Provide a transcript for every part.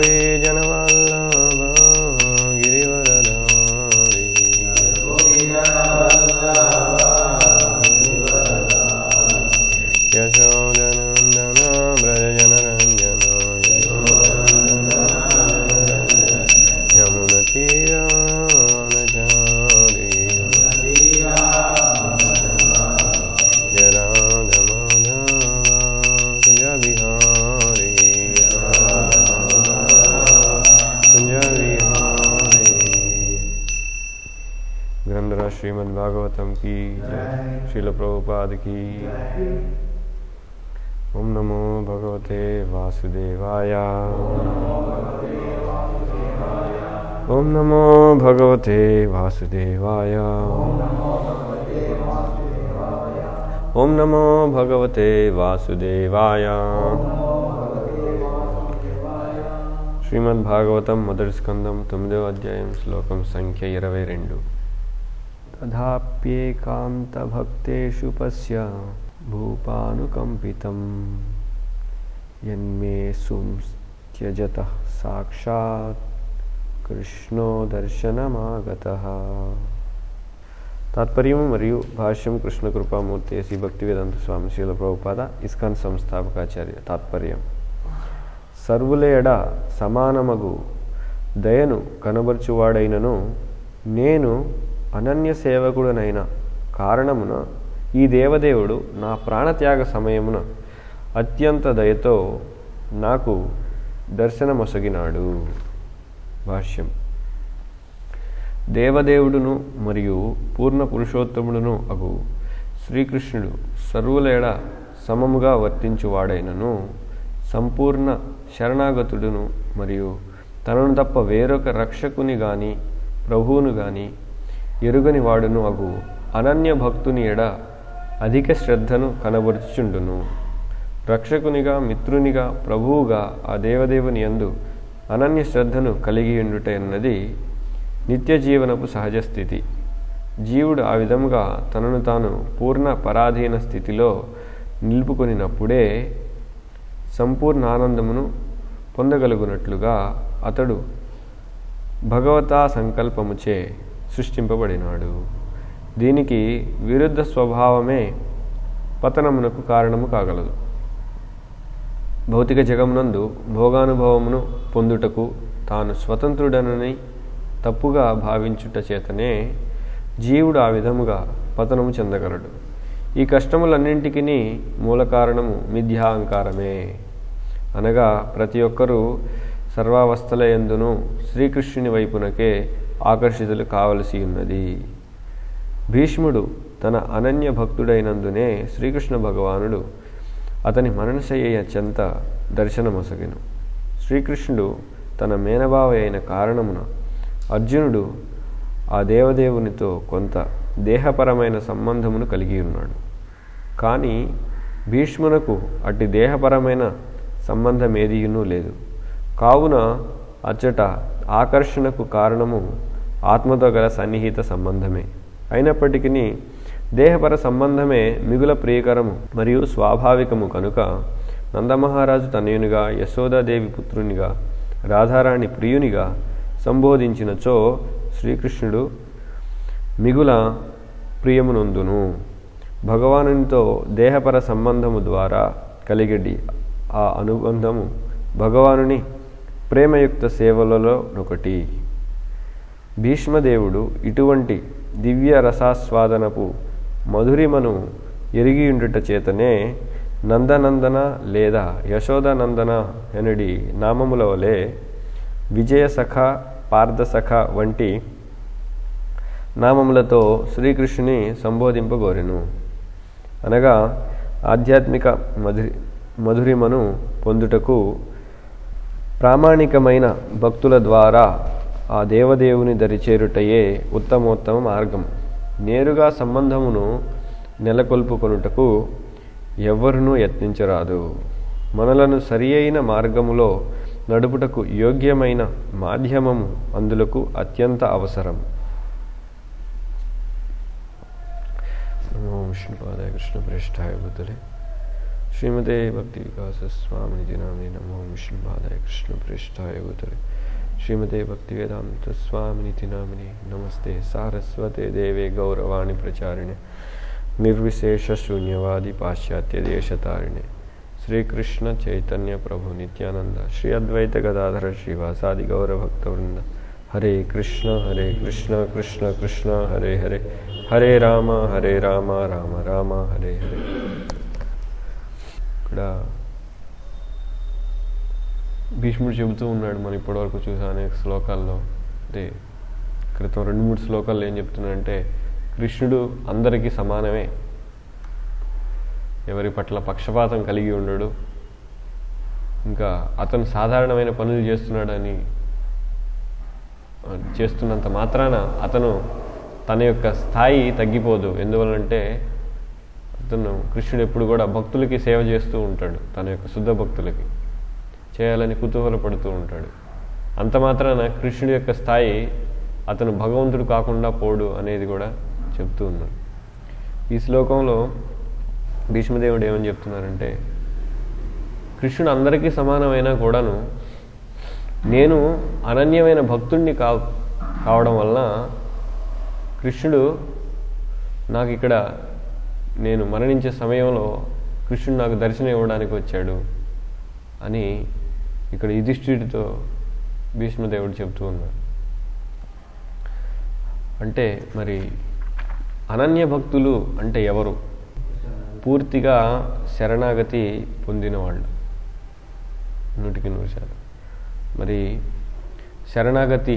గోపీ జనవల్లభ గిరివరదారి యశోదనందన వ్రజనరంజన యమున తీరానచారి జరాగమాధవ కుంజ విహారీ కుంజ విహారీ గ్రంథరా శ్రీమద్ భాగవతం की जय श्रील प्रभुपाद की ओम नमो भगवते वासुदेवाय ओम नमो भगवते वासुदेवाय ఓం నమో భగవతే వాసుదేవాయ శ్రీమద్ భాగవతం మొదటి స్కందం తొమ్మిదవ అధ్యాయం శ్లోకం సంఖ్య ఇరవై రెండు తథాప్యేకాంత భక్తేషు పశ్య భూపానుకంపితం యన్మే సుంస్త్యజత సాక్షాత్ కృష్ణో దర్శనమాగతః తాత్పర్యము మరియు భాష్యం కృష్ణ కృపామూర్తి శ్రీ భక్తి వేదాంత స్వామి శీల ప్రభుపాద ఇస్కాన్ సంస్థాపకాచార్య తాత్పర్యం సర్వుల ఎడ సమానమగు దయను కనబరుచువాడైనను నేను అనన్య సేవకుడనైన కారణమున ఈ దేవదేవుడు నా ప్రాణత్యాగ సమయమున అత్యంత దయతో నాకు దర్శనమొసగినాడు భాష్యం దేవదేవుడును మరియు పూర్ణ పురుషోత్తముడును అగు శ్రీకృష్ణుడు సర్వులేడ సమముగా వర్తించువాడైనను సంపూర్ణ శరణాగతుడును మరియు తనను తప్ప వేరొక రక్షకుని గాని ప్రభువును గాని ఎరుగని వాడును అగు అనన్య భక్తుని ఎడ అధిక శ్రద్ధను కనబరుచుచుండును రక్షకునిగా మిత్రునిగా ప్రభువుగా ఆ దేవదేవుని యందు అనన్య శ్రద్ధను కలిగి ఉండుట అన్నది నిత్య జీవనపు సహజ స్థితి జీవుడు ఆ విధముగా తనను తాను పూర్ణ పరాధీన స్థితిలో నిలుపుకొనినప్పుడే సంపూర్ణ ఆనందమును పొందగలుగునట్లుగా అతడు భగవతా సంకల్పముచే సృష్టింపబడినాడు దీనికి విరుద్ధ స్వభావమే పతనమునకు కారణము కాగలదు భౌతిక జగమునందు భోగానుభవమును పొందుటకు తాను స్వతంత్రుడనని తప్పుగా భావించుట చేతనే జీవుడు ఆ విధముగా పతనము చెందగలడు ఈ కష్టములన్నింటికి మూల కారణము మిథ్యాహంకారమే అనగా ప్రతి ఒక్కరూ సర్వావస్థల ఎందును శ్రీకృష్ణుని వైపునకే ఆకర్షితులు కావలసి ఉన్నది భీష్ముడు తన అనన్య భక్తుడైనందునే శ్రీకృష్ణ భగవానుడు అతని మరణశయ్య చెంత దర్శనమొసగెను శ్రీకృష్ణుడు తన మేనబావ అయిన కారణమున అర్జునుడు ఆ దేవదేవునితో కొంత దేహపరమైన సంబంధమును కలిగి ఉన్నాడు కానీ భీష్మునకు అట్టి దేహపరమైన సంబంధం ఏదీయునూ లేదు కావున అచ్చట ఆకర్షణకు కారణము ఆత్మతో గల సన్నిహిత సంబంధమే అయినప్పటికీ దేహపర సంబంధమే మిగుల ప్రియకరము మరియు స్వాభావికము కనుక నందమహారాజు తనయునిగా యశోదాదేవి పుత్రునిగా రాధారాణి ప్రియునిగా సంబోధించినచో శ్రీకృష్ణుడు మిగుల ప్రియమునందును భగవానునితో దేహపర సంబంధము ద్వారా కలిగడి ఆ అనుబంధము భగవానుని ప్రేమయుక్త సేవలలో ఒకటి భీష్మదేవుడు ఇటువంటి దివ్య రసాస్వాదనపు మధురిమను ఎరిగియుండుట చేతనే నందనందన లేదా యశోదానందన ఎనుడి నామముల వలె విజయసఖ పార్థసఖ వంటి నామములతో శ్రీకృష్ణుని సంబోధింపగోరెను అనగా ఆధ్యాత్మిక మధురి మధురిమను పొందుటకు ప్రామాణికమైన భక్తుల ద్వారా ఆ దేవదేవుని దరిచేరుటయే ఉత్తమోత్తమ మార్గం నేరుగా సంబంధమును నెలకొల్పుకొనుటకు ఎవ్వరునూ యత్నించరాదు మనలను సరి అయిన మార్గములో నడుపుటకు యోగ్యమైన మాధ్యమము అందులకు అత్యంత అవసరం నమో విష్ణుపాదాయ కృష్ణ ప్రేష్టాయ బుద్ధులే श्रीमते भक्ति विकास स्वामी नामे नमो विष्णुपादाय कृष्ण पृष्ठाय भूतले श्रीमते भक्ति वेदांत स्वामिनिति नामिने नमस्ते सारस्वते देवे गौरवाणी प्रचारिणे निर्विशेष शून्यवादी पाश्चात्य देशतारिणे श्री कृष्ण चैतन्य प्रभु नित्यानंद श्री अद्वैत गदाधर श्रीवासादि गौर भक्तवृंद हरे कृष्ण हरे कृष्ण कृष्ण कृष्ण हरे हरे हरे राम हरे राम राम राम हरे हरे ఇక్కడ భీష్ముడు చెబుతూ ఉన్నాడు మనం ఇప్పటివరకు చూసే అనేక శ్లోకాల్లో అంటే క్రితం రెండు మూడు శ్లోకాల్లో ఏం చెప్తున్నాడంటే కృష్ణుడు అందరికీ సమానమే ఎవరి పట్ల పక్షపాతం కలిగి ఉండడు ఇంకా అతను సాధారణమైన పనులు చేస్తున్నాడని చేస్తున్నంత మాత్రాన అతను తన యొక్క స్థాయి తగ్గిపోదు ఎందువల్లంటే అతను కృష్ణుడు ఎప్పుడు కూడా భక్తులకి సేవ చేస్తూ ఉంటాడు తన యొక్క శుద్ధ భక్తులకి చేయాలని కుతూహలపడుతూ ఉంటాడు అంత మాత్రాన కృష్ణుడి యొక్క స్థాయి అతను భగవంతుడు కాకుండా పోడు అనేది కూడా చెప్తూ ఉన్నాడు ఈ శ్లోకంలో భీష్మదేవుడు ఏమని చెప్తున్నారంటే కృష్ణుడు అందరికీ సమానమైనా కూడాను నేను అనన్యమైన భక్తుణ్ణి కా కావడం వలన కృష్ణుడు నాకు ఇక్కడ నేను మరణించే సమయంలో కృష్ణుడు నాకు దర్శనం ఇవ్వడానికి వచ్చాడు అని ఇక్కడ యుధిష్ఠిడితో భీష్మదేవుడు చెప్తూ ఉన్నాడు అంటే మరి అనన్య భక్తులు అంటే ఎవరు పూర్తిగా శరణాగతి పొందిన వాళ్ళు నూటికి నూరు శాతం మరి శరణాగతి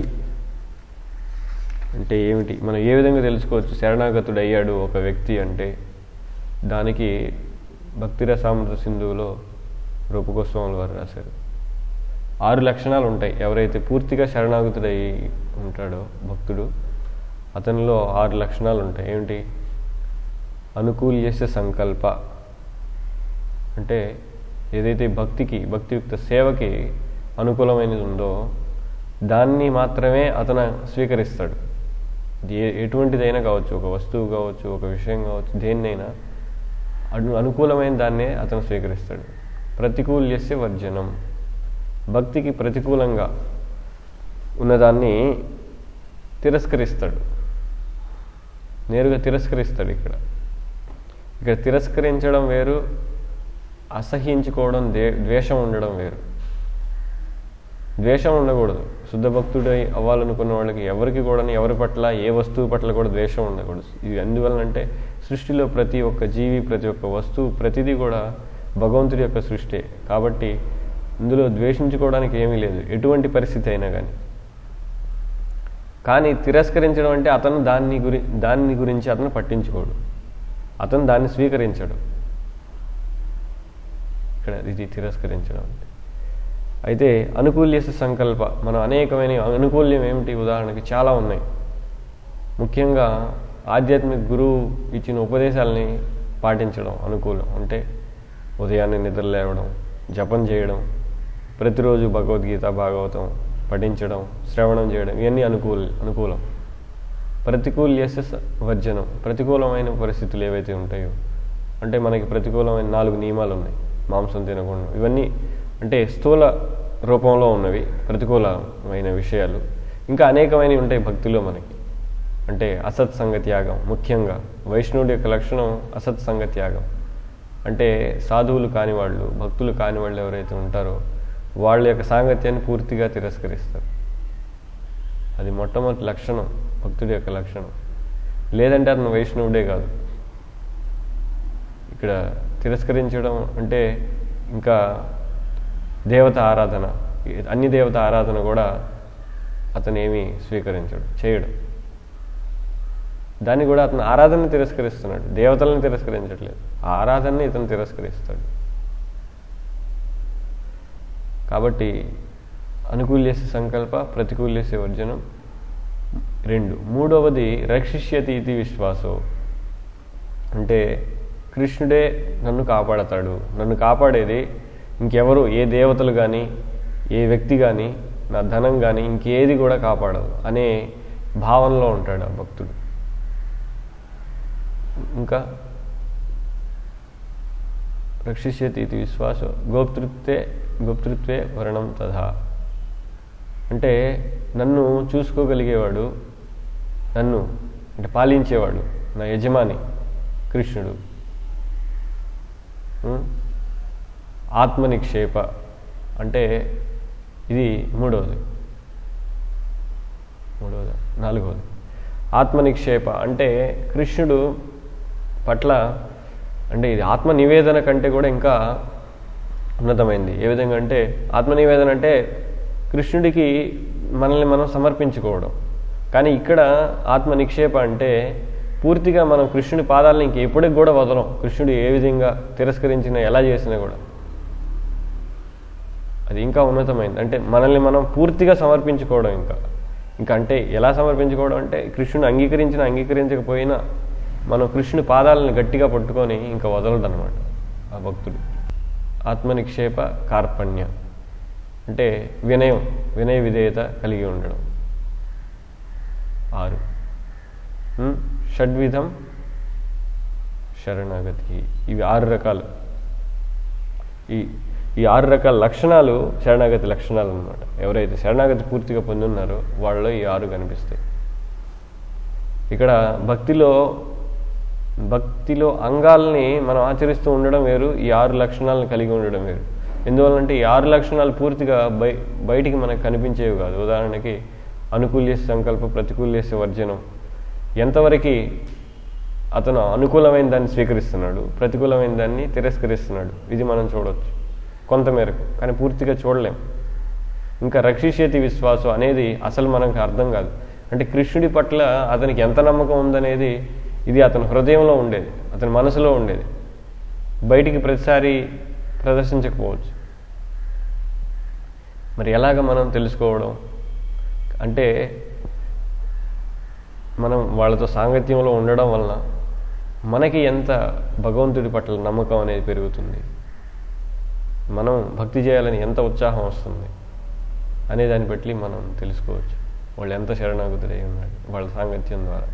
అంటే ఏమిటి మనం ఏ విధంగా తెలుసుకోవచ్చు శరణాగతుడు అయ్యాడు ఒక వ్యక్తి అంటే దానికి భక్తిరసామృత సింధువులో రూపగోస్వాముల వారు రాశారు ఆరు లక్షణాలు ఉంటాయి ఎవరైతే పూర్తిగా శరణాగతుడై ఉంటాడో భక్తుడు అతనిలో ఆరు లక్షణాలు ఉంటాయి ఏమిటి అనుకూల్యస్య సంకల్ప అంటే ఏదైతే భక్తికి భక్తియుక్త సేవకి అనుకూలమైనది ఉందో దాన్ని మాత్రమే అతను స్వీకరిస్తాడు ఏ ఎటువంటిదైనా కావచ్చు ఒక వస్తువు కావచ్చు ఒక విషయం కావచ్చు దేన్నైనా అను అనుకూలమైన దాన్నే అతను స్వీకరిస్తాడు ప్రతికూల్యస్య వర్జనం భక్తికి ప్రతికూలంగా ఉన్నదాన్ని తిరస్కరిస్తాడు నేరుగా తిరస్కరిస్తాడు ఇక్కడ ఇక్కడ తిరస్కరించడం వేరు అసహించుకోవడం దే ద్వేషం ఉండడం వేరు ద్వేషం ఉండకూడదు శుద్ధ భక్తుడై అవ్వాలనుకున్న వాళ్ళకి ఎవరికి కూడా ఎవరి పట్ల ఏ వస్తువు పట్ల కూడా ద్వేషం ఉండకూడదు ఇది ఎందువలనంటే సృష్టిలో ప్రతి ఒక్క జీవి ప్రతి ఒక్క వస్తువు ప్రతిదీ కూడా భగవంతుడి యొక్క సృష్టి కాబట్టి ఇందులో ద్వేషించుకోవడానికి ఏమీ లేదు ఎటువంటి పరిస్థితి అయినా కానీ కానీ తిరస్కరించడం అంటే అతను దాన్ని గురి దాన్ని గురించి అతను పట్టించుకోడు అతను దాన్ని స్వీకరించడు ఇక్కడ ఇది తిరస్కరించడం అంటే అయితే అనుకూల్యస సంకల్ప మనం అనేకమైన అనుకూల్యం ఏమిటి ఉదాహరణకి చాలా ఉన్నాయి ముఖ్యంగా ఆధ్యాత్మిక గురువు ఇచ్చిన ఉపదేశాలని పాటించడం అనుకూలం అంటే ఉదయాన్నే నిద్ర లేవడం జపం చేయడం ప్రతిరోజు భగవద్గీత భాగవతం పఠించడం శ్రవణం చేయడం ఇవన్నీ అనుకూల అనుకూలం ప్రతికూల్యస వర్జనం ప్రతికూలమైన పరిస్థితులు ఏవైతే ఉంటాయో అంటే మనకి ప్రతికూలమైన నాలుగు నియమాలు ఉన్నాయి మాంసం తినకుండా ఇవన్నీ అంటే స్థూల రూపంలో ఉన్నవి ప్రతికూలమైన విషయాలు ఇంకా అనేకమైనవి ఉంటాయి భక్తిలో మనకి అంటే అసత్సంగ త్యాగం ముఖ్యంగా వైష్ణవుడి యొక్క లక్షణం అసత్సంగ త్యాగం అంటే సాధువులు కాని వాళ్ళు భక్తులు కాని వాళ్ళు ఎవరైతే ఉంటారో వాళ్ళ యొక్క సాంగత్యాన్ని పూర్తిగా తిరస్కరిస్తారు అది మొట్టమొదటి లక్షణం భక్తుడి యొక్క లక్షణం లేదంటే అతను వైష్ణవుడే కాదు ఇక్కడ తిరస్కరించడం అంటే ఇంకా దేవత ఆరాధన అన్ని దేవత ఆరాధన కూడా అతను ఏమీ స్వీకరించడు చేయడు దాన్ని కూడా అతను ఆరాధనని తిరస్కరిస్తున్నాడు దేవతలను తిరస్కరించట్లేదు ఆరాధనని ఇతను తిరస్కరిస్తాడు కాబట్టి అనుకూల్యస్య సంకల్ప ప్రతికూల్యస్య వర్జనం రెండు మూడవది రక్షిష్యతి ఇది విశ్వాసం అంటే కృష్ణుడే నన్ను కాపాడతాడు నన్ను కాపాడేది ఇంకెవరు ఏ దేవతలు కానీ ఏ వ్యక్తి కానీ నా ధనం కానీ ఇంకేది కూడా కాపాడదు అనే భావనలో ఉంటాడు ఆ భక్తుడు ఇంకా రక్షిష్యతి ఇది విశ్వాసో గోప్తృత్వే గోప్తృత్వే వర్ణం తథా అంటే నన్ను చూసుకోగలిగేవాడు నన్ను అంటే పాలించేవాడు నా యజమాని కృష్ణుడు ఉం? ఆత్మనిక్షేప అంటే ఇది మూడవది మూడవది నాలుగవది ఆత్మనిక్షేప అంటే కృష్ణుడు పట్ల అంటే ఇది ఆత్మ నివేదన కంటే కూడా ఇంకా ఉన్నతమైంది ఏ విధంగా అంటే ఆత్మ నివేదన అంటే కృష్ణుడికి మనల్ని మనం సమర్పించుకోవడం కానీ ఇక్కడ ఆత్మ నిక్షేప అంటే పూర్తిగా మనం కృష్ణుడి పాదాలను ఇంక ఎప్పటికి కూడా వదలం కృష్ణుడు ఏ విధంగా తిరస్కరించినా ఎలా చేసినా కూడా అది ఇంకా ఉన్నతమైంది అంటే మనల్ని మనం పూర్తిగా సమర్పించుకోవడం ఇంకా ఇంకా అంటే ఎలా సమర్పించుకోవడం అంటే కృష్ణుని అంగీకరించినా అంగీకరించకపోయినా మనం కృష్ణుని పాదాలను గట్టిగా పట్టుకొని ఇంకా వదలడు అనమాట ఆ భక్తుడు ఆత్మనిక్షేప కార్పణ్య అంటే వినయం వినయ విధేయత కలిగి ఉండడం ఆరు ఉం? షడ్విధం శరణాగతి ఇవి ఆరు రకాలు ఈ ఈ ఆరు రకాల లక్షణాలు శరణాగతి లక్షణాలు అన్నమాట ఎవరైతే శరణాగతి పూర్తిగా పొంది ఉన్నారో వాళ్ళలో ఈ ఆరు కనిపిస్తాయి ఇక్కడ భక్తిలో భక్తిలో అంగాల్ని మనం ఆచరిస్తూ ఉండడం వేరు ఈ ఆరు లక్షణాలను కలిగి ఉండడం వేరు ఎందువల్లంటే ఈ ఆరు లక్షణాలు పూర్తిగా బయ బయటికి మనకు కనిపించేవి కాదు ఉదాహరణకి అనుకూల్య సంకల్ప ప్రతికూల్యస్య వర్జనం ఎంతవరకు అతను అనుకూలమైన దాన్ని స్వీకరిస్తున్నాడు ప్రతికూలమైన దాన్ని తిరస్కరిస్తున్నాడు ఇది మనం చూడవచ్చు కొంతమేరకు కానీ పూర్తిగా చూడలేం ఇంకా రక్షిష్యతి విశ్వాసం అనేది అసలు మనకు అర్థం కాదు అంటే కృష్ణుడి పట్ల అతనికి ఎంత నమ్మకం ఉందనేది ఇది అతని హృదయంలో ఉండేది అతని మనసులో ఉండేది బయటికి ప్రతిసారి ప్రదర్శించకపోవచ్చు మరి ఎలాగ మనం తెలుసుకోవడం అంటే మనం వాళ్ళతో సాంగత్యంలో ఉండడం వలన మనకి ఎంత భగవంతుడి పట్ల నమ్మకం అనేది పెరుగుతుంది మనం భక్తి చేయాలని ఎంత ఉత్సాహం వస్తుంది అనే దాన్ని బట్టి మనం తెలుసుకోవచ్చు వాళ్ళు ఎంత శరణాగతుడై ఉన్నాడు వాళ్ళ సాంగత్యం ద్వారా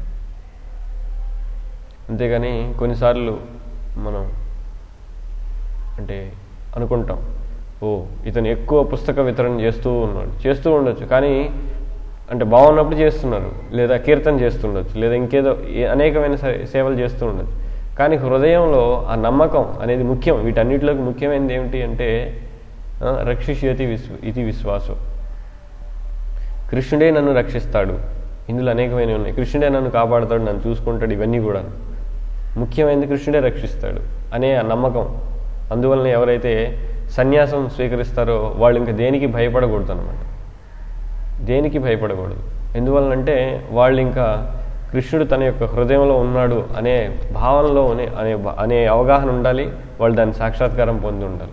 అంతేగాని కొన్నిసార్లు మనం అంటే అనుకుంటాం ఓ ఇతను ఎక్కువ పుస్తక వితరణ చేస్తూ ఉన్నాడు చేస్తూ ఉండొచ్చు కానీ అంటే బాగున్నప్పుడు చేస్తున్నారు లేదా కీర్తన చేస్తుండొచ్చు లేదా ఇంకేదో ఏ- అనేకమైన సే- సేవలు చేస్తూ ఉండొచ్చు కానీ హృదయంలో ఆ నమ్మకం అనేది ముఖ్యం వీటన్నిటిలోకి ముఖ్యమైనది ఏమిటి అంటే ఆ, రక్షిష్యతి విశ్వ ఇది విశ్వాసం కృష్ణుడే నన్ను రక్షిస్తాడు ఇందులో అనేకమైనవి ఉన్నాయి కృష్ణుడే నన్ను కాపాడుతాడు నన్ను చూసుకుంటాడు ఇవన్నీ కూడా ముఖ్యమైనది కృష్ణుడే రక్షిస్తాడు అనే ఆ నమ్మకం అందువలన ఎవరైతే సన్యాసం స్వీకరిస్తారో వాళ్ళు ఇంకా దేనికి భయపడకూడదు అనమాట దేనికి భయపడకూడదు ఎందువలనంటే వాళ్ళు ఇంకా కృష్ణుడు తన యొక్క హృదయంలో ఉన్నాడు అనే భావనలో అనే- అనే భా- అనే అవగాహన ఉండాలి వాళ్ళు దాని సాక్షాత్కారం పొంది ఉండాలి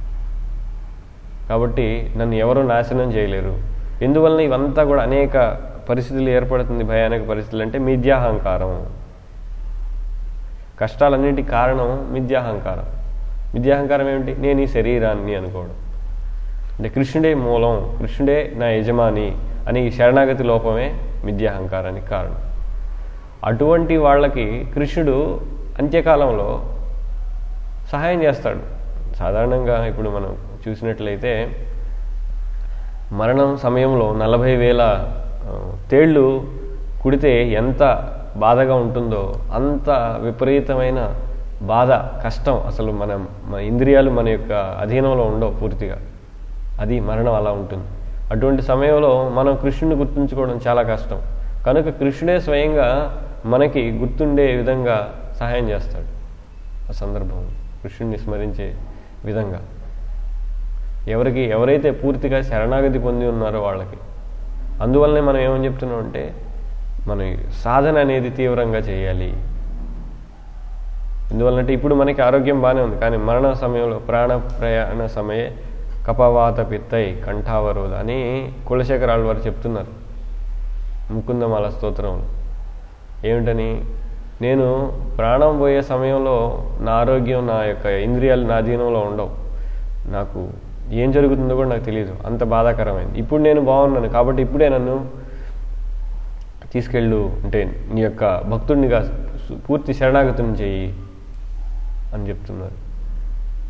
కాబట్టి నన్ను ఎవరు నాశనం చేయలేరు ఎందువలన ఇవంతా కూడా అనేక పరిస్థితులు ఏర్పడుతుంది భయానక పరిస్థితులు అంటే మిథ్యాహంకారం కష్టాలన్నింటికి కారణం మిథ్యాహంకారం మిథ్యాహంకారం ఏమిటి నేను ఈ శరీరాన్ని అనుకోవడం అంటే కృష్ణుడే మూలం కృష్ణుడే నా యజమాని అని ఈ శరణాగతి లోపమే మిథ్యాహంకారానికి కారణం అటువంటి వాళ్ళకి కృష్ణుడు అంత్యకాలంలో సహాయం చేస్తాడు సాధారణంగా ఇప్పుడు మనం చూసినట్లయితే మరణం సమయంలో నలభై వేల ఆ, తేళ్ళు కుడితే ఎంత బాధగా ఉంటుందో అంత విపరీతమైన బాధ కష్టం అసలు మన మన ఇంద్రియాలు మన యొక్క అధీనంలో ఉండవు పూర్తిగా అది మరణం అలా ఉంటుంది అటువంటి సమయంలో మనం కృష్ణుని గుర్తుంచుకోవడం చాలా కష్టం కనుక కృష్ణుడే స్వయంగా మనకి గుర్తుండే విధంగా సహాయం చేస్తాడు ఆ సందర్భంలో కృష్ణుడిని స్మరించే విధంగా ఎవరికి ఎవరైతే పూర్తిగా శరణాగతి పొంది ఉన్నారో వాళ్ళకి అందువల్లనే మనం ఏమని చెప్తున్నాం అంటే మన సాధన అనేది తీవ్రంగా చేయాలి ఎందువల్లంటే ఇప్పుడు మనకి ఆరోగ్యం బాగానే ఉంది కానీ మరణ సమయంలో ప్రాణ ప్రయాణ సమయే కపవాత పిత్తై కంఠావరోధ అని కులశేఖరాలు వారు చెప్తున్నారు ముకుందమాల స్తోత్రంలో ఏమిటని నేను ప్రాణం పోయే సమయంలో నా ఆరోగ్యం నా యొక్క ఇంద్రియాలు నా అధీనంలో ఉండవు నాకు ఏం జరుగుతుందో కూడా నాకు తెలియదు అంత బాధాకరమైంది ఇప్పుడు నేను బాగున్నాను కాబట్టి ఇప్పుడే నన్ను తీసుకెళ్ళు అంటే నీ యొక్క భక్తుడినిగా పూర్తి శరణాగతిని చెయ్యి అని చెప్తున్నారు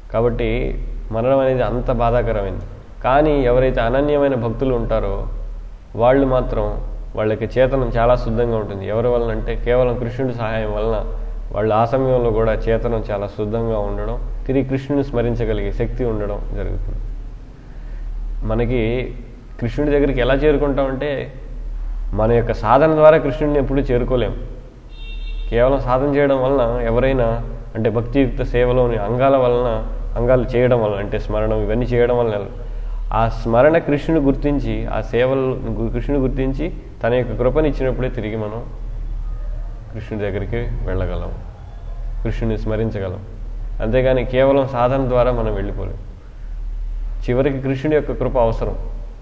కాబట్టి మరణం అనేది అంత బాధాకరమైంది కానీ ఎవరైతే అనన్యమైన భక్తులు ఉంటారో వాళ్ళు మాత్రం వాళ్ళకి చేతనం చాలా శుద్ధంగా ఉంటుంది ఎవరి వలన అంటే కేవలం కృష్ణుడి సహాయం వలన వాళ్ళు ఆ సమయంలో కూడా చేతనం చాలా శుద్ధంగా ఉండడం తిరిగి కృష్ణుని స్మరించగలిగే శక్తి ఉండడం జరుగుతుంది మనకి కృష్ణుడి దగ్గరికి ఎలా చేరుకుంటామంటే మన యొక్క సాధన ద్వారా కృష్ణుడిని ఎప్పుడూ చేరుకోలేం కేవలం సాధన చేయడం వలన ఎవరైనా అంటే భక్తియుక్త సేవలోని అంగాల వలన అంగాలు చేయడం వలన అంటే స్మరణం ఇవన్నీ చేయడం వలన ఆ స్మరణ కృష్ణుని గుర్తించి ఆ సేవలు కృష్ణుని గుర్తించి తన యొక్క కృపని ఇచ్చినప్పుడే తిరిగి మనం కృష్ణుడి దగ్గరికి వెళ్ళగలం కృష్ణుని స్మరించగలం అంతేగాని కేవలం సాధన ద్వారా మనం వెళ్ళిపోలేం చివరికి కృష్ణుడి యొక్క కృప అవసరం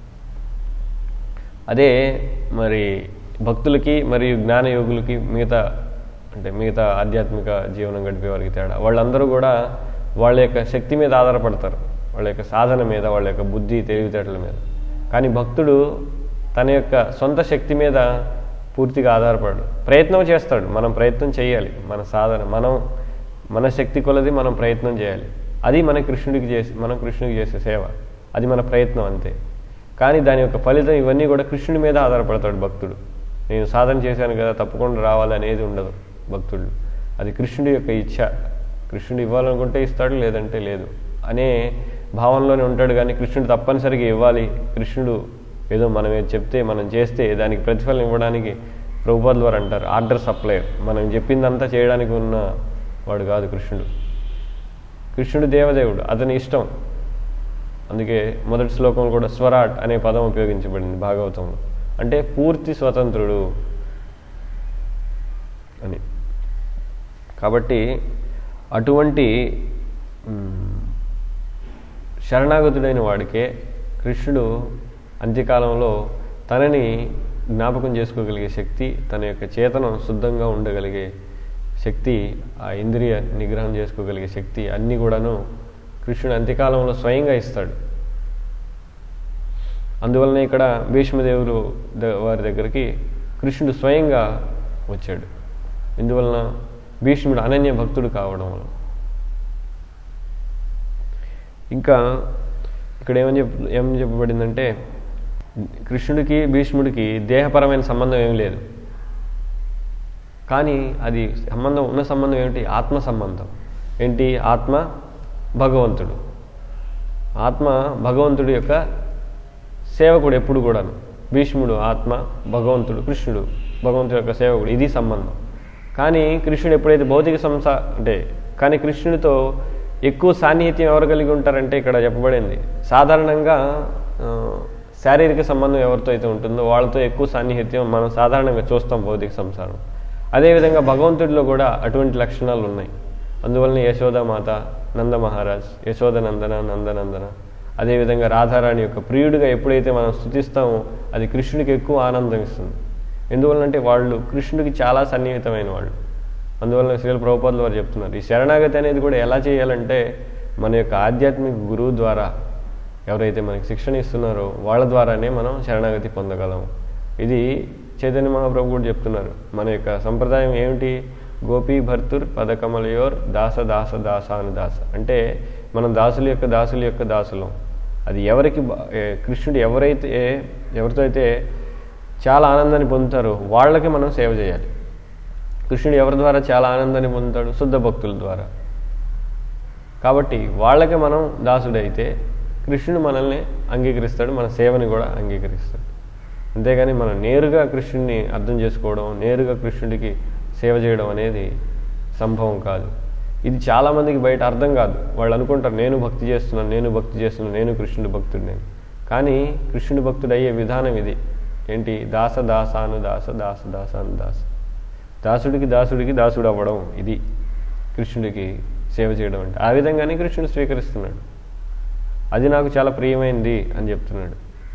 అదే మరి భక్తులకి మరియు జ్ఞానయోగులకి మిగతా అంటే మిగతా ఆధ్యాత్మిక జీవనం గడిపే వారికి తేడా వాళ్ళందరూ కూడా వాళ్ళ యొక్క శక్తి మీద ఆధారపడతారు వాళ్ళ యొక్క సాధన మీద వాళ్ళ యొక్క బుద్ధి తెలివితేటల మీద కానీ భక్తుడు తన యొక్క సొంత శక్తి మీద పూర్తిగా ఆధారపడు ప్రయత్నం చేస్తాడు మనం ప్రయత్నం చేయాలి మన సాధన మనం మన శక్తి కొలది మనం ప్రయత్నం చేయాలి అది మన కృష్ణుడికి చేసి మనం కృష్ణుడికి చేసే సేవ అది మన ప్రయత్నం అంతే కానీ దాని యొక్క ఫలితం ఇవన్నీ కూడా కృష్ణుడి మీద ఆధారపడతాడు భక్తుడు నేను సాధన చేశాను కదా తప్పకుండా రావాలి అనేది ఉండదు భక్తుడు అది కృష్ణుడి యొక్క ఇచ్ఛ కృష్ణుడు ఇవ్వాలనుకుంటే ఇస్తాడు లేదంటే లేదు అనే భావనలోనే ఉంటాడు కానీ కృష్ణుడు తప్పనిసరిగా ఇవ్వాలి కృష్ణుడు ఏదో మనం ఏది చెప్తే మనం చేస్తే దానికి ప్రతిఫలం ఇవ్వడానికి ప్రభుపాదులు వారు అంటారు ఆర్డర్ సప్లయర్ మనం చెప్పిందంతా చేయడానికి ఉన్న వాడు కాదు కృష్ణుడు కృష్ణుడు దేవదేవుడు అతని ఇష్టం అందుకే మొదటి శ్లోకంలో కూడా స్వరాట్ అనే పదం ఉపయోగించబడింది భాగవతంలో అంటే పూర్తి స్వతంత్రుడు అని కాబట్టి అటువంటి మ్, శరణాగతుడైన వాడికే కృష్ణుడు అంత్యకాలంలో తనని జ్ఞాపకం చేసుకోగలిగే శక్తి తన యొక్క చేతనం శుద్ధంగా ఉండగలిగే శక్తి ఆ ఇంద్రియ నిగ్రహం చేసుకోగలిగే శక్తి అన్నీ కూడాను కృష్ణుడు అంత్యకాలంలో స్వయంగా ఇస్తాడు అందువలన ఇక్కడ భీష్మదేవులు ద- వారి దగ్గరికి కృష్ణుడు స్వయంగా వచ్చాడు ఇందువలన భీష్ముడు అనన్య భక్తుడు కావడం వలన ఇంకా ఇక్కడ ఏమని చెప్ ఏమని చెప్పబడిందంటే కృష్ణుడికి భీష్ముడికి దేహపరమైన సంబంధం ఏం లేదు కానీ అది సంబంధం ఉన్న సంబంధం ఏమిటి ఆత్మ సంబంధం ఏంటి ఆత్మ భగవంతుడు ఆత్మ భగవంతుడి యొక్క సేవకుడు ఎప్పుడు కూడాను భీష్ముడు ఆత్మ భగవంతుడు కృష్ణుడు భగవంతుడి యొక్క సేవకుడు ఇది సంబంధం కానీ కృష్ణుడు ఎప్పుడైతే భౌతిక సంస అంటే కానీ కృష్ణుడితో ఎక్కువ సాన్నిహిత్యం ఎవరు కలిగి ఉంటారంటే ఇక్కడ చెప్పబడింది సాధారణంగా ఆ, శారీరక సంబంధం ఎవరితో అయితే ఉంటుందో వాళ్ళతో ఎక్కువ సాన్నిహిత్యం మనం సాధారణంగా చూస్తాం భౌతిక సంసారం అదేవిధంగా భగవంతుడిలో కూడా అటువంటి లక్షణాలు ఉన్నాయి అందువలన యశోదామాత నంద మహారాజ్ యశోద నందన నందనందన అదేవిధంగా రాధారాణి యొక్క ప్రియుడిగా ఎప్పుడైతే మనం స్థుతిస్తామో అది కృష్ణుడికి ఎక్కువ ఆనందం ఇస్తుంది ఎందువల్లంటే వాళ్ళు కృష్ణుడికి చాలా సన్నిహితమైన వాళ్ళు అందువలన శ్రీల ప్రభుపాదులు వారు చెప్తున్నారు ఈ శరణాగతి అనేది కూడా ఎలా చేయాలంటే మన యొక్క ఆధ్యాత్మిక గురువు ద్వారా ఎవరైతే మనకి శిక్షణ ఇస్తున్నారో వాళ్ళ ద్వారానే మనం శరణాగతి పొందగలం ఇది చైతన్య మహాప్రభు కూడా చెప్తున్నారు మన యొక్క సంప్రదాయం ఏమిటి గోపీ భర్తుర్ పదకమలయోర్ దాస దాస దాస అని దాస అంటే మనం దాసుల యొక్క దాసుల యొక్క దాసులం అది ఎవరికి బ- ఏ, కృష్ణుడు ఎవరైతే ఎవరితో అయితే చాలా ఆనందాన్ని పొందుతారో వాళ్ళకి మనం సేవ చేయాలి కృష్ణుడు ఎవరి ద్వారా చాలా ఆనందాన్ని పొందుతాడు శుద్ధ భక్తుల ద్వారా కాబట్టి వాళ్ళకి మనం దాసుడైతే కృష్ణుడు మనల్ని అంగీకరిస్తాడు మన సేవని కూడా అంగీకరిస్తాడు అంతేగాని మనం నేరుగా కృష్ణుడిని అర్థం చేసుకోవడం నేరుగా కృష్ణుడికి సేవ చేయడం అనేది సంభవం కాదు ఇది చాలామందికి బయట అర్థం కాదు వాళ్ళు అనుకుంటారు నేను భక్తి చేస్తున్నాను నేను భక్తి చేస్తున్నాను నేను కృష్ణుడి భక్తుడిని కానీ కృష్ణుడి భక్తుడు అయ్యే విధానం ఇది ఏంటి దాస దాసాను దాస దాస దాసాను దాస దాసుడికి దాసుడికి దాసుడు అవ్వడం ఇది కృష్ణుడికి సేవ చేయడం అంటే ఆ విధంగానే కృష్ణుడు స్వీకరిస్తున్నాడు అది నాకు చాలా ప్రియమైంది అని చెప్తున్నాడు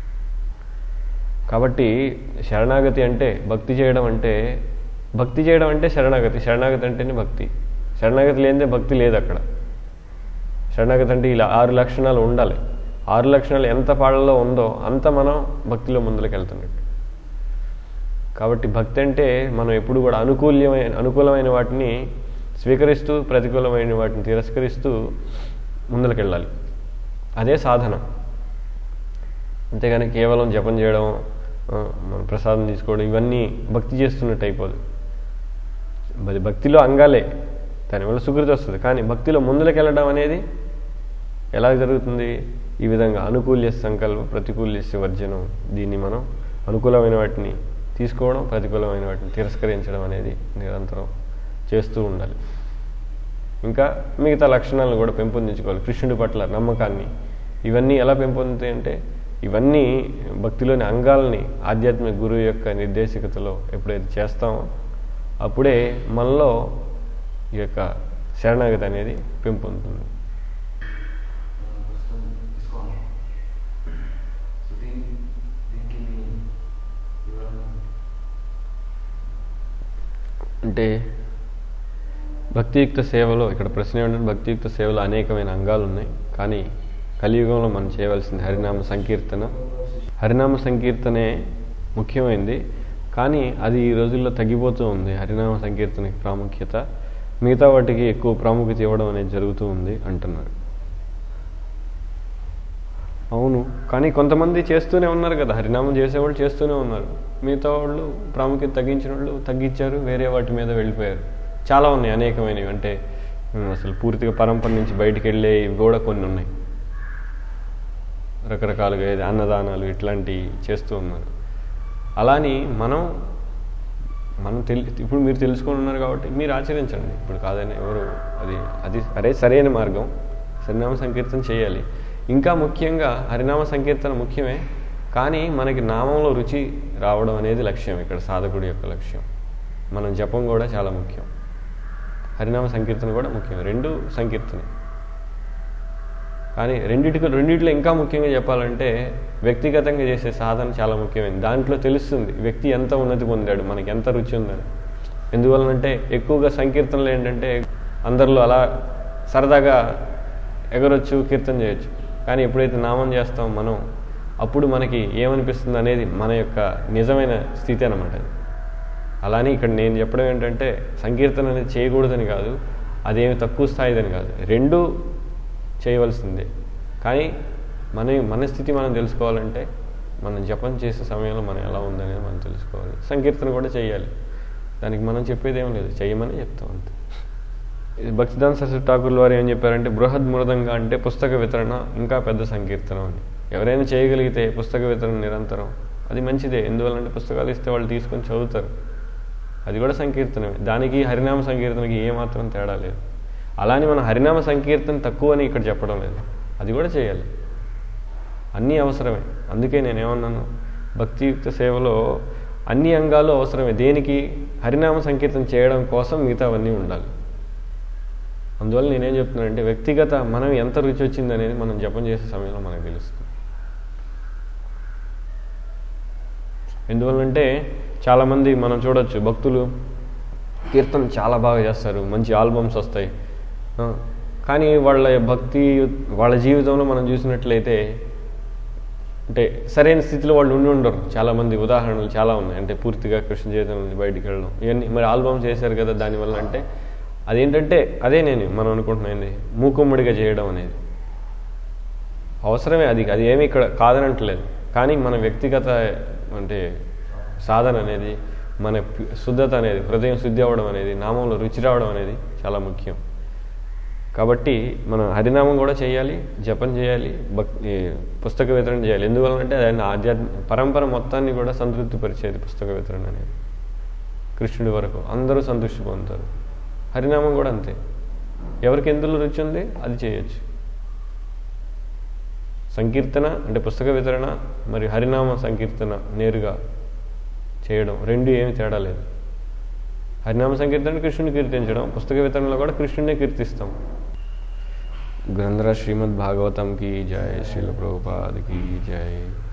కాబట్టి శరణాగతి అంటే భక్తి చేయడం అంటే భక్తి చేయడం అంటే శరణాగతి శరణాగతి అంటేనే భక్తి శరణాగతి లేనిదే భక్తి లేదు అక్కడ శరణాగతి అంటే ఇలా ఆరు లక్షణాలు ఉండాలి ఆరు లక్షణాలు ఎంత పాళ్ళలో ఉందో అంత మనం భక్తిలో ముందుకు వెళ్తున్నట్టు కాబట్టి భక్తి అంటే మనం ఎప్పుడు కూడా అనుకూల్యమైన అనుకూలమైన వాటిని స్వీకరిస్తూ ప్రతికూలమైన వాటిని తిరస్కరిస్తూ ముందరకెళ్ళాలి అదే సాధన అంతేగాని కేవలం జపం చేయడం ఆ, మన ప్రసాదం తీసుకోవడం ఇవన్నీ భక్తి చేస్తున్నట్టు అయిపోదు మరి భక్తిలో అంగాలే దానివల్ల సుకృతి వస్తుంది కానీ భక్తిలో ముందులకెళ్ళడం అనేది ఎలా జరుగుతుంది ఈ విధంగా అనుకూల్య సంకల్ప ప్రతికూల్యస్య వర్జనం దీన్ని మనం అనుకూలమైన వాటిని తీసుకోవడం ప్రతికూలమైన వాటిని తిరస్కరించడం అనేది నిరంతరం చేస్తూ ఉండాలి ఇంకా మిగతా లక్షణాలను కూడా పెంపొందించుకోవాలి కృష్ణుడి పట్ల నమ్మకాన్ని ఇవన్నీ ఎలా పెంపొందుతాయి అంటే ఇవన్నీ భక్తిలోని అంగాల్ని ఆధ్యాత్మిక గురువు యొక్క నిర్దేశకతలో ఎప్పుడైతే చేస్తామో అప్పుడే మనలో ఈ యొక్క శరణాగతి అనేది పెంపొందుతుంది ప్రస్తుతం తీసుకోవాలి సో దీని దీనికి మీ వివరణ అంటే భక్తియుక్త సేవలో ఇక్కడ ప్రశ్న ఏమిటంటే భక్తియుక్త సేవలో అనేకమైన అంగాలు ఉన్నాయి కానీ కలియుగంలో మనం చేయవలసింది హరినామ సంకీర్తన హరినామ సంకీర్తనే ముఖ్యమైనది కానీ అది ఈ రోజుల్లో తగ్గిపోతూ ఉంది హరినామ సంకీర్తనకి ప్రాముఖ్యత మిగతా వాటికి ఎక్కువ ప్రాముఖ్యత ఇవ్వడం అనేది జరుగుతూ ఉంది అంటున్నారు అవును కానీ కొంతమంది చేస్తూనే ఉన్నారు కదా హరినామం చేసేవాళ్ళు చేస్తూనే ఉన్నారు మిగతా వాళ్ళు ప్రాముఖ్యత తగ్గించిన వాళ్ళు తగ్గించారు వేరే వాటి మీద వెళ్ళిపోయారు చాలా ఉన్నాయి అనేకమైనవి అంటే ఉమ్, అసలు పూర్తిగా పరంపర నుంచి బయటికి వెళ్ళేవి కూడా కొన్ని ఉన్నాయి రకరకాలుగా ఏది అన్నదానాలు ఇట్లాంటివి చేస్తూ ఉన్నారు అలాని మనం మనం తెలి ఇప్పుడు మీరు తెలుసుకొని ఉన్నారు కాబట్టి మీరు ఆచరించండి ఇప్పుడు కాదని ఎవరు అది అది అరే సరైన మార్గం హరినామ సంకీర్తన చేయాలి ఇంకా ముఖ్యంగా హరినామ సంకీర్తన ముఖ్యమే కానీ మనకి నామంలో రుచి రావడం అనేది లక్ష్యం ఇక్కడ సాధకుడి యొక్క లక్ష్యం మనం జపం కూడా చాలా ముఖ్యం హరినామ సంకీర్తన కూడా ముఖ్యం రెండు సంకీర్తనే కానీ రెండిటికి రెండిట్లో ఇంకా ముఖ్యంగా చెప్పాలంటే వ్యక్తిగతంగా చేసే సాధన చాలా ముఖ్యమైనది దాంట్లో తెలుస్తుంది వ్యక్తి ఎంత ఉన్నతి పొందాడు మనకి ఎంత రుచి ఉందని ఎందువలనంటే ఎక్కువగా సంకీర్తనలు ఏంటంటే అందరిలో అలా సరదాగా ఎగరొచ్చు కీర్తన చేయొచ్చు కానీ ఎప్పుడైతే నామం చేస్తాం మనం అప్పుడు మనకి ఏమనిపిస్తుంది అనేది మన యొక్క నిజమైన స్థితి అనమాట అది అలానే ఇక్కడ నేను చెప్పడం ఏంటంటే సంకీర్తన అనేది చేయకూడదని కాదు అదేమి తక్కువ స్థాయిదని కాదు రెండు చేయవలసిందే కానీ మన మన స్థితి మనం తెలుసుకోవాలంటే మనం జపం చేసే సమయంలో మనం ఎలా ఉందనేది మనం తెలుసుకోవాలి సంకీర్తన కూడా చేయాలి దానికి మనం చెప్పేది ఏం లేదు చేయమని చెప్తాం అంతే ఇది భక్తిదాన్ సరస్వతి ఠాకూర్ వారు ఏం చెప్పారంటే బృహద్ మృదంగా అంటే పుస్తక వితరణ ఇంకా పెద్ద సంకీర్తనం అని ఎవరైనా చేయగలిగితే పుస్తక వితరణ నిరంతరం అది మంచిదే ఎందువల్లంటే పుస్తకాలు ఇస్తే వాళ్ళు తీసుకొని చదువుతారు అది కూడా సంకీర్తనమే దానికి హరినామ సంకీర్తనకి ఏమాత్రం తేడా లేదు అలానే మన హరినామ సంకీర్తన తక్కువ అని ఇక్కడ చెప్పడం లేదు అది కూడా చేయాలి అన్నీ అవసరమే అందుకే నేను ఏమన్నాను భక్తియుక్త సేవలో అన్ని అంగాలు అవసరమే దేనికి హరినామ సంకీర్తన చేయడం కోసం మిగతావన్నీ ఉండాలి అందువల్ల నేనేం చెప్తున్నానంటే వ్యక్తిగత మనం ఎంత రుచి వచ్చింది అనేది మనం జపం చేసే సమయంలో మనకు తెలుస్తుంది ఎందువల్లంటే చాలామంది మనం చూడొచ్చు భక్తులు కీర్తన చాలా బాగా చేస్తారు మంచి ఆల్బమ్స్ వస్తాయి ఆ, కానీ వాళ్ళ భక్తి వాళ్ళ జీవితంలో మనం చూసినట్లయితే అంటే సరైన స్థితిలో వాళ్ళు ఉండి ఉండరు చాలామంది ఉదాహరణలు చాలా ఉన్నాయి అంటే పూర్తిగా కృష్ణ జీవితం నుంచి బయటికి వెళ్ళడం ఇవన్నీ మరి ఆల్బమ్స్ చేశారు కదా దానివల్ల అంటే అదేంటంటే అదే నేను మనం అనుకుంటున్నది మూకుమ్మడిగా చేయడం అనేది అవసరమే అది అది ఏమీ ఇక్కడ కాదనట్లేదు కానీ మన వ్యక్తిగత అంటే సాధన అనేది మన పి- శుద్ధత అనేది హృదయం శుద్ధి అవ్వడం అనేది నామంలో రుచి రావడం అనేది చాలా ముఖ్యం కాబట్టి మనం హరినామం కూడా చేయాలి జపం చేయాలి భక్ ఈ పుస్తక వితరణ చేయాలి ఎందువల్లంటే అది ఆధ్యాత్మిక పరంపర మొత్తాన్ని కూడా సంతృప్తి పరిచేది పుస్తక వితరణ అనేది కృష్ణుడి వరకు అందరూ సంతృష్టి పొందుతారు హరినామం కూడా అంతే ఎవరికి ఎందులో రుచి ఉంది అది చేయొచ్చు సంకీర్తన అంటే పుస్తక వితరణ మరియు హరినామ సంకీర్తన నేరుగా చేయడం రెండు ఏమి తేడా లేదు హరినామ సంకీర్తన కృష్ణుని కీర్తించడం పుస్తక వితరణలో కూడా కృష్ణుడినే కీర్తిస్తాం గ్రంథరాజ్ శ్రీమద్ భాగవతం की जय श्रील प्रभुपाद की जय